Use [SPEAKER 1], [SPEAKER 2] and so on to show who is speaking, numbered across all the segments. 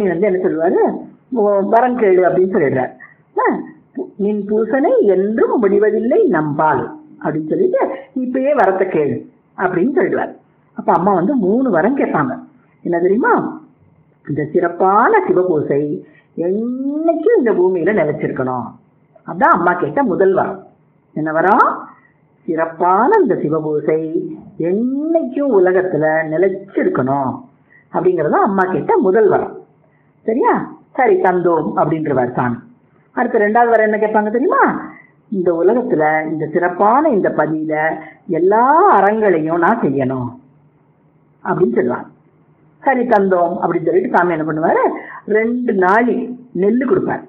[SPEAKER 1] சாமி வந்து என்ன சொல்லுவாரு "ஓ, வரம் கேளு அப்படின்னு சொல்லிடுறாரு ஆ, பு- நின் பூசனை என்றும் முடிவதில்லை நம்பால் அப்படின்னு சொல்லிட்டு இப்பயே வரத்தை கேளு அப்படின்னு சொல்லிடுவார் அப்ப அம்மா வந்து மூணு வரம் கேட்பாங்க என்ன தெரியுமா இந்த சிறப்பான சிவபூசை என்னைக்கும் இந்த பூமியில நிலைச்சிருக்கணும் அதான் அம்மா கேட்ட முதல் வரம் என்ன வரம் சிறப்பான இந்த சிவபூசை என்னைக்கும் உலகத்துல நிலைச்சிருக்கணும் அப்படிங்கறது அம்மா கேட்ட முதல் வரம் சரியா சரி தந்தோம் அப்படின்றவர் சாமி அடுத்து ரெண்டாவது வரம் என்ன கேட்பாங்க தெரியுமா இந்த உலகத்துல இந்த சிறப்பான இந்த பதியில எல்லா அறங்களையும் நான் செய்யணும் அப்படின்னு சொல்லுவாங்க சரி தந்தோம் அப்படின்னு சொல்லிட்டு சாமி என்ன பண்ணுவாரு ரெண்டு நாளி நெல்லு கொடுப்பாரு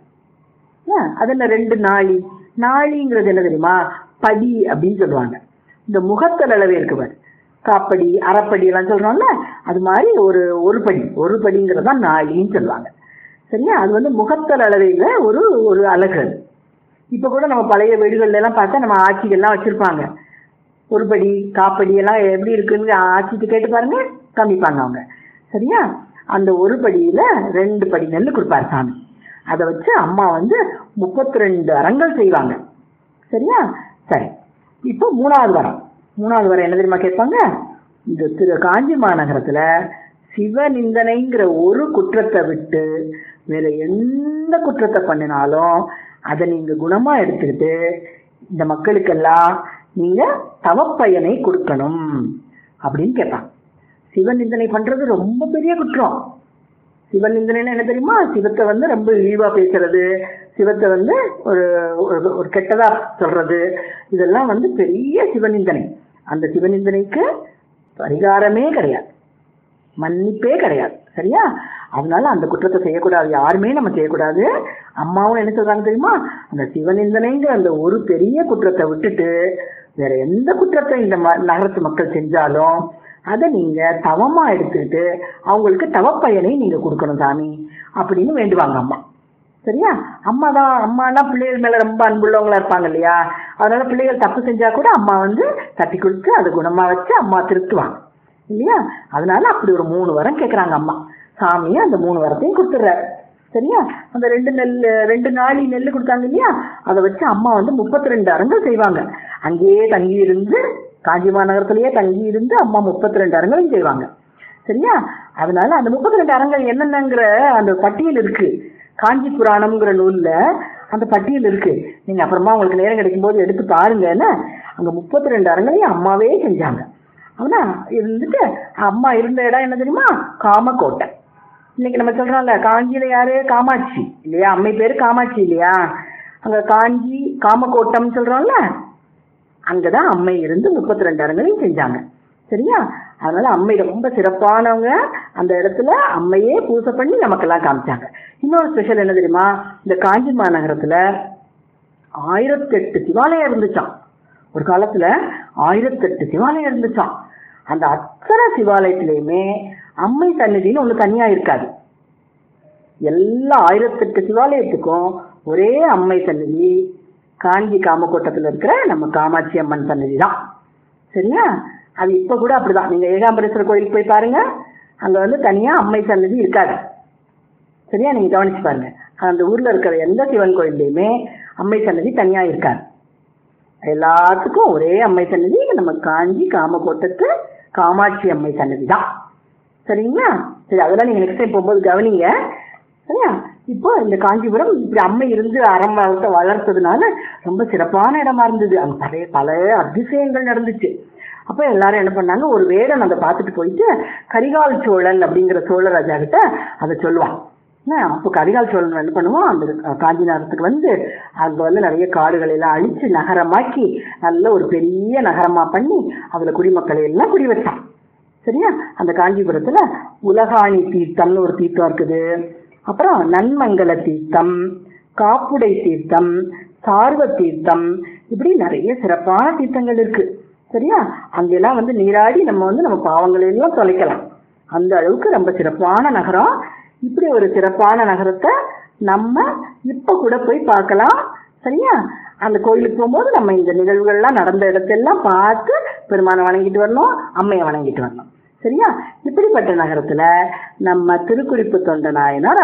[SPEAKER 1] ஆ, அது என்ன ரெண்டு நாளி நாளிங்கிறது என்ன தெரியுமா படி அப்படின்னு சொல்லுவாங்க இந்த முகத்தல் அளவு இருக்குவார் காப்படி அரைப்படி எல்லாம் சொல்றோம்ல அது மாதிரி ஒரு ஒரு படி ஒரு படிங்கிறது தான் நாளின்னு சொல்லுவாங்க சரியா அது வந்து முகத்தல் அளவையில ஒரு ஒரு அழகு அது. இப்ப கூட நம்ம பழைய வீடுகள்ல எல்லாம் பார்த்தா நம்ம ஆட்சிகள்லாம் வச்சிருப்பாங்க ஒரு படி காப்படி எல்லாம் எப்படி இருக்குன்னு ஆட்சிக்கு கேட்டு பாருங்க காமிப்பாங்க அவங்க சரியா அந்த ஒரு படியில ரெண்டு படி நெல் கொடுப்பாரு சாமி அதை வச்சு அம்மா வந்து முப்பத்தி ரெண்டு அறங்கள் செய்வாங்க சரியா சரி இப்போ மூணாவது வரம் மூணாவது வரம் என்ன தெரியுமா கேட்பாங்க இந்த திரு காஞ்சி மாநகரத்துல சிவநிந்தனைங்கிற ஒரு குற்றத்தை விட்டு வேற எந்த குற்றத்தை பண்ணினாலும் அதை நீங்க குணமா எடுத்துக்கிட்டு இந்த மக்களுக்கெல்லாம் நீங்க தவப்பயனை கொடுக்கணும் அப்படின்னு கேட்பாங்க சிவநிந்தனை பண்றது ரொம்ப பெரிய குற்றம் சிவநிந்தனைன்னா என்ன தெரியுமா சிவத்தை வந்து ரொம்ப இழிவா பேசுறது சிவத்தை வந்து ஒரு ஒரு- ஒரு கெட்டதா சொல்றது இதெல்லாம் வந்து பெரிய சிவநிந்தனை அந்த சிவநிந்தனைக்கு பரிகாரமே கிடையாது மன்னிப்பே கிடையாது சரியா அதனால அந்த குற்றத்தை செய்யக்கூடாது யாருமே நம்ம செய்யக்கூடாது அம்மாவும் என்ன சொல்றாங்க தெரியுமா அந்த சிவநிந்தனைங்கிற அந்த ஒரு பெரிய குற்றத்தை விட்டுட்டு வேற எந்த குற்றத்தை இந்த ம- நகரத்து மக்கள் செஞ்சாலும் அதை நீங்க தவமா எடுத்துக்கிட்டு அவங்களுக்கு தவப்பயனை நீங்க கொடுக்கணும் சாமி அப்படின்னு வேண்டுவாங்க அம்மா சரியா அம்மா தான் அம்மானா பிள்ளைகள் மேல ரொம்ப அன்புள்ளவங்களா இருப்பாங்க இல்லையா அதனால பிள்ளைகள் தப்பு செஞ்சா கூட அம்மா வந்து தட்டி கொடுத்து அதை குணமா வச்சு அம்மா திருத்துவாங்க இல்லையா அதனால அப்படி ஒரு மூணு வரம் கேக்குறாங்க அம்மா சாமியே அந்த மூணு வரத்தையும் கொடுத்துட்றாரு சரியா அந்த ரெண்டு நெல் ரெண்டு நாளி நெல் கொடுத்தாங்க இல்லையா அதை வச்சு அம்மா வந்து முப்பத்தி ரெண்டு அரங்கள் செய்வாங்க அங்கேயே தங்கி இருந்து காஞ்சி மாநகரத்திலேயே தங்கி இருந்து அம்மா முப்பத்தி ரெண்டு அரங்களையும் செய்வாங்க சரியா அதனால அந்த முப்பத்தி ரெண்டு அரங்கள் என்னென்னங்கிற அந்த பட்டியல் இருக்கு காஞ்சி புராணம்ங்கிற நூல்ல அந்த பட்டியல் இருக்கு நீங்க அப்புறமா உங்களுக்கு நேரம் கிடைக்கும் போது எடுத்து பாருங்க என்ன அங்க முப்பத்தி ரெண்டு அரங்களையும் அம்மாவே செஞ்சாங்க அவனா இருந்துட்டு அம்மா இருந்த இடம் என்ன தெரியுமா காமக்கோட்டை இன்னைக்கு நம்ம சொல்றோம்ல காஞ்சியில யாரு காமாட்சி இல்லையா அம்மை பேரு காமாட்சி இல்லையா அங்க காஞ்சி காமக்கோட்டம் சொல்றோம்ல அங்கதான் அம்மை இருந்து முப்பத்தி ரெண்டு அரங்களையும் செஞ்சாங்க சரியா அதனால அம்மை ரொம்ப சிறப்பானவங்க அந்த இடத்துல அம்மையே பூசை பண்ணி நமக்கெல்லாம் காமிச்சாங்க இன்னொரு ஸ்பெஷல் என்ன தெரியுமா இந்த காஞ்சி மாநகரத்துல ஆயிரத்தெட்டு சிவாலயம் இருந்துச்சாம் ஒரு காலத்துல ஆயிரத்தெட்டு சிவாலயம் இருந்துச்சாம் அந்த அத்தனை சிவாலயத்திலையுமே அம்மை சந்நிதின்னு ஒண்ணு தனியா இருக்காது எல்லா ஆயிரத்தெட்டு சிவாலயத்துக்கும் ஒரே அம்மை சந்நிதி காஞ்சி காமக்கோட்டத்துல இருக்கிற நம்ம காமாட்சி அம்மன் சந்நிதி தான் சரியா அது இப்ப கூட அப்படிதான் நீங்க ஏகாம்பரேஸ்வரர் கோயிலுக்கு போய் பாருங்க அங்க வந்து தனியா அம்மை சந்நிதி இருக்காது சரியா நீங்க கவனிச்சு பாருங்க அந்த ஊர்ல இருக்கிற எந்த சிவன் கோயில்லையுமே அம்மை சன்னதி தனியா இருக்காது எல்லாத்துக்கும் ஒரே அம்மை சன்னதி நம்ம காஞ்சி காமக்கோட்டத்து காமாட்சி அம்மை சன்னதி தான் சரிங்களா சரி அதெல்லாம் நீங்க நெக்ஸ்ட் டைம் போகும்போது கவனிங்க சரியா இப்போ இந்த காஞ்சிபுரம் இப்படி அம்மை இருந்து அறம் வளர்த்த வளர்த்ததுனால ரொம்ப சிறப்பான இடமா இருந்தது அங்க பழைய பல அதிசயங்கள் நடந்துச்சு அப்ப எல்லாரும் என்ன பண்ணாங்க ஒரு வேடன் அதை பார்த்துட்டு போயிட்டு கரிகால் சோழன் அப்படிங்கிற சோழ ராஜா கிட்ட அதை சொல்லுவான் என்ன, அப்போ கரிகால் சோழன் என்ன பண்ணுவோம் அந்த காஞ்சி நகரத்துக்கு வந்து அங்க வந்து நிறைய காடுகளை எல்லாம் அழிச்சு நகரமாக்கி நல்ல ஒரு பெரிய நகரமா பண்ணி அதுல குடிமக்களை எல்லாம் குடி வச்சான் சரியா அந்த காஞ்சிபுரத்துல உலகாணி தீர்த்தம்னு ஒரு தீர்த்தம் இருக்குது அப்புறம் நன்மங்கல தீர்த்தம் காப்புடை தீர்த்தம் சார்வ தீர்த்தம் இப்படி நிறைய சிறப்பான தீர்த்தங்கள் இருக்கு சரியா அங்கெல்லாம் வந்து நீராடி நம்ம வந்து நம்ம பாவங்களை எல்லாம் தொலைக்கலாம் அந்த அளவுக்கு ரொம்ப சிறப்பான நகரம் இப்படி ஒரு சிறப்பான நகரத்தை நம்ம இப்ப கூட போய் பார்க்கலாம் சரியா அந்த கோயிலுக்கு போகும்போது நம்ம இந்த நிகழ்வுகள்லாம் நடந்த இடத்தெல்லாம் பார்த்து பெருமானை வணங்கிட்டு வரணும் அம்மையை வணங்கிட்டு வரணும் சரியா இப்படிப்பட்ட நகரத்துல நம்ம திருக்குறிப்பு தொண்ட நாயனார்